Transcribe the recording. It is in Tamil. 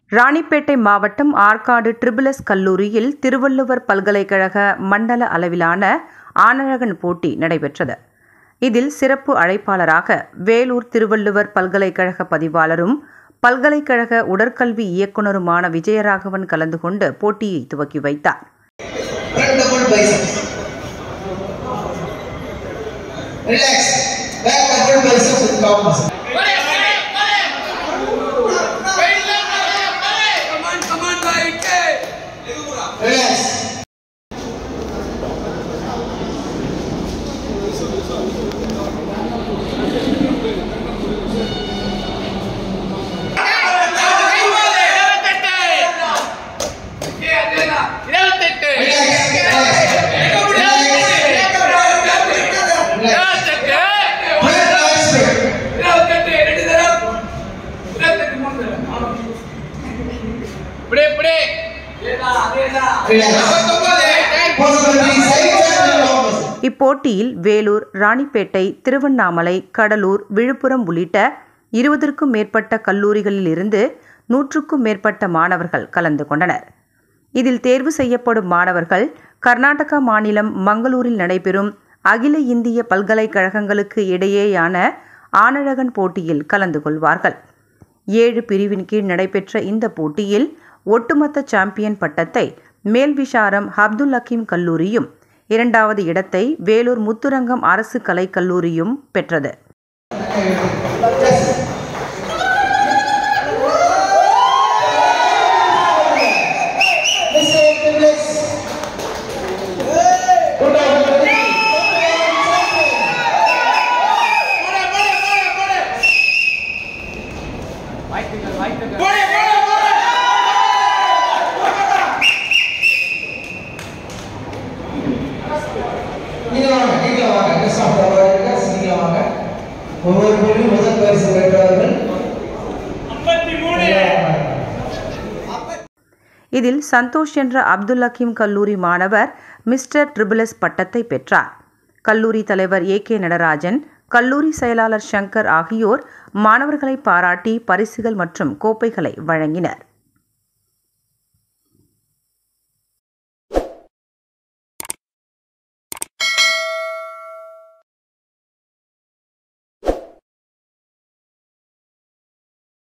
ராணிப்பேட்டை மாவட்டம் ஆற்காடு ட்ரிபிளஸ் கல்லூரியில் திருவள்ளுவர் பல்கலைக்கழக மண்டல அளவிலான ஆணழகன் போட்டி நடைபெற்றது இதில் சிறப்பு அழைப்பாளராக வேலூர் திருவள்ளுவர் பல்கலைக்கழக பதிவாளரும் பல்கலைக்கழக உடற்கல்வி இயக்குனருமான விஜயராகவன் கலந்து கொண்டு போட்டியை துவக்கி வைத்தார் Front double biceps. Relax. Back double biceps with calm muscle. Relax. இருபத்தெட்டு Relax. Relax. Relax. Full transfer. Relax. Possibility sides and calm muscle. இப்போட்டியில் வேலூர் ராணிப்பேட்டை திருவண்ணாமலை கடலூர் விழுப்புரம் உள்ளிட்ட இருபதற்கும் மேற்பட்ட கல்லூரிகளில் இருந்து நூற்றுக்கும் மேற்பட்ட மாணவர்கள் கலந்து கொண்டனர் இதில் தேர்வு செய்யப்படும் மாணவர்கள் கர்நாடகா மாநிலம் மங்களூரில் நடைபெறும் அகில இந்திய பல்கலைக்கழகங்களுக்கு இடையேயான ஆணழகன் போட்டியில் கலந்து கொள்வார்கள் ஏழு பிரிவின் கீழ் நடைபெற்ற இந்த போட்டியில் ஒட்டுமொத்த சாம்பியன் பட்டத்தை மேல்விசாரம் அப்துல் ஹக்கீம் கல்லூரியும் இரண்டாவது இடத்தை வேலூர் முத்துரங்கம் அரசு கலைக் கல்லூரியும் பெற்றது Mr. Triplets. Good opportunity. நீங்க வாங்க நீங்க வாங்க கெஸ்ட் ஆஃப் த நீங்க வாங்க ஒவ்வொரு பேரும் முதல் பரிசு பெற்றவர்கள் இதில் சந்தோஷ் என்ற அப்துல் ஹக்கீம் கல்லூரி மாணவர் மிஸ்டர் ட்ரிபிளஸ் பட்டத்தை பெற்றார் கல்லூரி தலைவர் ஏ கே நடராஜன் கல்லூரி செயலாளர் சங்கர் ஆகியோர் மாணவர்களை பாராட்டி பரிசுகள் மற்றும் கோப்பைகளை வழங்கினர்